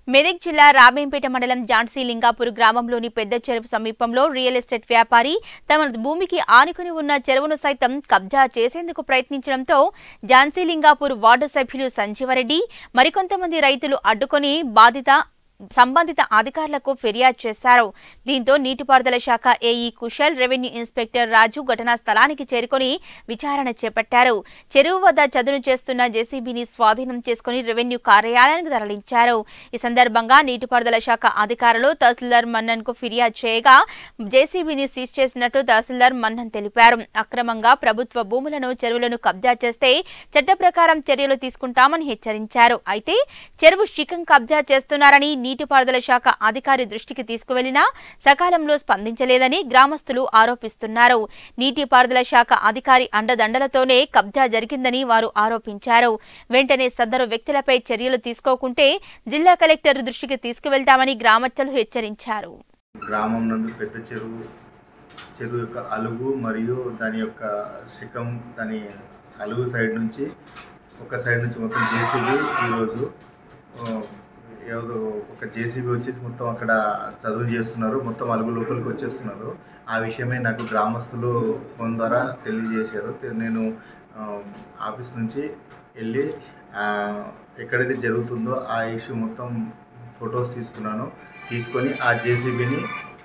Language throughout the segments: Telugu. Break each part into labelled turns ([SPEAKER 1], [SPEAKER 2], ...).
[SPEAKER 1] మెదక్ జిల్లా రాబేంపేట మండలం ఝాన్సీ లింగాపూర్ గ్రామంలోని పెద్ద చెరువు సమీపంలో రియల్ ఎస్టేట్ వ్యాపారి తమ భూమికి ఆనుకుని ఉన్న చెరువును సైతం కబ్జా చేసేందుకు ప్రయత్నించడంతో ఝాన్సీ లింగాపూర్ వార్డు సభ్యులు సంజీవరెడ్డి మరికొంతమంది రైతులు అడ్డుకొని బాధిత సంబంధిత అధికారులకు ఫిర్యాదు చేశారు దీంతో నీటిపారుదల శాఖ AE Kushal revenue inspector Raju ఘటనా స్థలానికి చేరుకొని విచారణ చేపట్టారు చెరువు వద్ద చదును చేస్తున్న జేసీబీని స్వాధీనం చేసుకుని రెవెన్యూ కార్యాలయానికి తరలించారు ఈ సందర్భంగా నీటిపారుదల శాఖ అధికారులు తహసీల్దార్ మన్నన్ కు ఫిర్యాదు చేయగా జేసీబీని సీజ్ చేసినట్టు తహసీల్దార్ మన్నన్ తెలిపారు అక్రమంగా ప్రభుత్వ భూములను చెరువులను కబ్జా చేస్తే చట్ట ప్రకారం చర్యలు తీసుకుంటామని హెచ్చరించారు అయితే చెరువు శిఖం కబ్జా చేస్తున్నారని నీటిపారుదల శాఖ అధికారి దృష్టికి తీసుకువెళ్లినా సకాలంలో స్పందించలేదని గ్రామస్తులు ఆరోపిస్తున్నారు నీటిపారుదల శాఖ అధికారి అండదండలతోనే కబ్జా జరిగిందని వారు ఆరోపించారు వెంటనే సదరు వ్యక్తులపై చర్యలు తీసుకోకుంటే జిల్లా కలెక్టర్ దృష్టికి తీసుకువెళ్తామని గ్రామస్తులు హెచ్చరించారు
[SPEAKER 2] గ్రామం నందు పెద్ద చెరువు చెరువు యొక్క అలుగు మరియు దాని యొక్క శిఖం దాని అలుగు సైడ్ నుంచి ఒక సైడ్ నుంచి మొత్తం జేసీబీ ఈరోజు ఆ, ఏదో ఒక జేసీబీ వచ్చి మొత్తం అక్కడ చదువు చేస్తున్నారు మొత్తం అలుగు లోపలికి వచ్చేస్తున్నారు ఆ విషయమే నాకు గ్రామస్తులు ఫోన్ ద్వారా తెలియజేశారు తె- నేను ఆ, ఆఫీస్ నుంచి వెళ్ళి ఆ, ఎక్కడైతే జరుగుతుందో ఆ ఇష్యూ మొత్తం ఫొటోస్ తీసుకున్నాను తీసుకొని ఆ జేసీబీని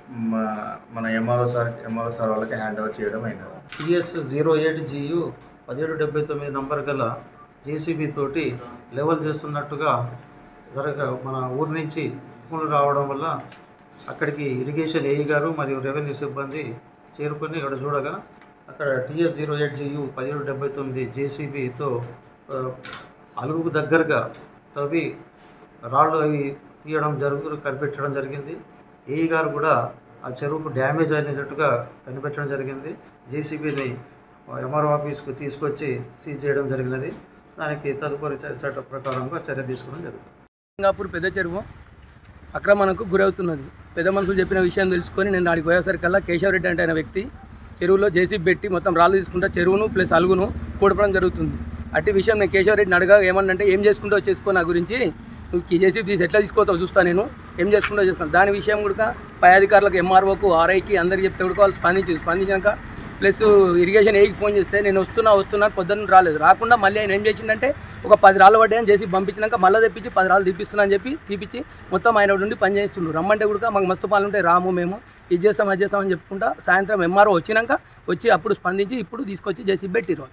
[SPEAKER 2] మన ఎంఆర్ఓ సార్ ఎంఆర్ఓ సార్ వాళ్ళకి హ్యాండ్ ఓవర్ చేయడం అయినది
[SPEAKER 3] టిఎస్ జీరో ఎయిట్ జియు పదిహేడు డెబ్బై తొమ్మిది నంబర్ గల జేసీబీ తోటి లెవెల్ చేస్తున్నట్టుగా జరగ మన ఊరి నుంచి ఫోన్లు రావడం వల్ల అక్కడికి ఇరిగేషన్ ఏఈ గారు మరియు రెవెన్యూ సిబ్బంది చేరుకొని ఇక్కడ చూడగా అక్కడ టిఎస్ జీరో ఎయిట్ జియు పదిహేడు డెబ్బై తొమ్మిది జేసీబీతో అలుగుకు దగ్గరగా తవ్వి రాళ్ళు అవి తీయడం జరుగు కనిపెట్టడం జరిగింది ఏఈ గారు కూడా ఆ చెరువుకు డ్యామేజ్ అయినట్టుగా కనిపెట్టడం జరిగింది జేసీబీని ఎంఆర్ఓ ఆఫీస్కు తీసుకొచ్చి సీజ్ చేయడం జరిగినది దానికి తదుపరి చ- చట్ట ప్రకారంగా చర్య తీసుకోవడం జరుగుతుంది
[SPEAKER 4] సింగాపూర్ పెద్ద చెరువు ఆక్రమణకు గురవుతున్నది పెద్ద మనుషులు చెప్పిన విషయం తెలుసుకొని నేను ఆడికి పోయేసరికల్లా కేశవరెడ్డి అంటే ఆయన వ్యక్తి చెరువులో జేసీబీ పెట్టి మొత్తం రాళ్ళు తీసుకుంటా చెరువును ప్లస్ అలుగును కూడపడం జరుగుతుంది అట్టి విషయం నేను కేశవరెడ్డిని అడగా ఏమన్నంటే ఏం చేసుకుంటావు చేసుకో నా గురించి నువ్వు ఈ జేసీబీ తీసి ఎట్లా తీసుకోతావు చూస్తా నేను ఏం చేసుకుంటావు చేస్తాను దాని విషయం కూడా పై అధికారులకు ఎంఆర్ఓకు ఆర్ఐకి అందరికి చెప్తే కూడా వాళ్ళు స్పందించి స్పందించాక ప్లస్ ఇరిగేషన్ ఏకి ఫోన్ చేస్తే నేను వస్తున్నా వస్తున్నా పొద్దున్న రాలేదు రాకుండా మళ్ళీ ఆయన ఏం చేసిందంటే ఒక పది రాళ్ళు పడ్డాయని చేసి పంపించినాక మళ్ళీ తెప్పించి పది రాళ్ళు తీపిస్తున్నా అని చెప్పి తీపిచ్చి మొత్తం ఆయన నుండి పని చేస్తుండ్రు రమ్మంటే కూడా మాకు మస్తు పనులు ఉంటాయి రాము మేము ఇది చేస్తాం అది చేస్తామని చెప్పుకుంటా సాయంత్రం ఎంఆర్ఓ వచ్చినాక వచ్చి అప్పుడు స్పందించి ఇప్పుడు తీసుకొచ్చి చేసి పెట్టిరు